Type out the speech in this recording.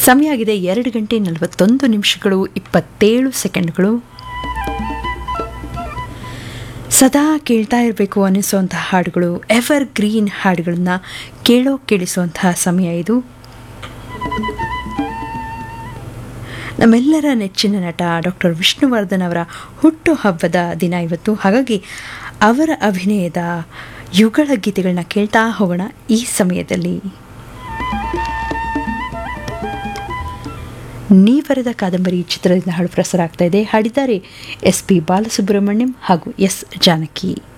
ಸಮಯ ಆಗಿದೆ ಎರಡು ಗಂಟೆ ನಲವತ್ತೊಂದು ನಿಮಿಷಗಳು ಇಪ್ಪತ್ತೇಳು ಸೆಕೆಂಡ್ಗಳು ಸದಾ ಕೇಳ್ತಾ ಇರಬೇಕು ಅನ್ನಿಸುವಂತಹ ಹಾಡುಗಳು ಎವರ್ ಗ್ರೀನ್ ಹಾಡುಗಳನ್ನ ಕೇಳೋ ಕೇಳಿಸುವಂತಹ ಸಮಯ ಇದು ನಮ್ಮೆಲ್ಲರ ನೆಚ್ಚಿನ ನಟ ಡಾಕ್ಟರ್ ವಿಷ್ಣುವರ್ಧನ್ ಅವರ ಹುಟ್ಟು ಹಬ್ಬದ ದಿನ ಇವತ್ತು ಹಾಗಾಗಿ ಅವರ ಅಭಿನಯದ ಯುಗಳ ಗೀತೆಗಳನ್ನ ಕೇಳ್ತಾ ಹೋಗೋಣ ಈ ಸಮಯದಲ್ಲಿ ನೀ ಬರೆದ ಕಾದಂಬರಿ ಚಿತ್ರದಿಂದ ಹಾಡು ಪ್ರಸಾರ ಆಗ್ತಾ ಇದೆ ಹಾಡಿದ್ದಾರೆ ಎಸ್ ಪಿ ಬಾಲಸುಬ್ರಹ್ಮಣ್ಯಂ ಹಾಗೂ ಎಸ್ ಜಾನಕಿ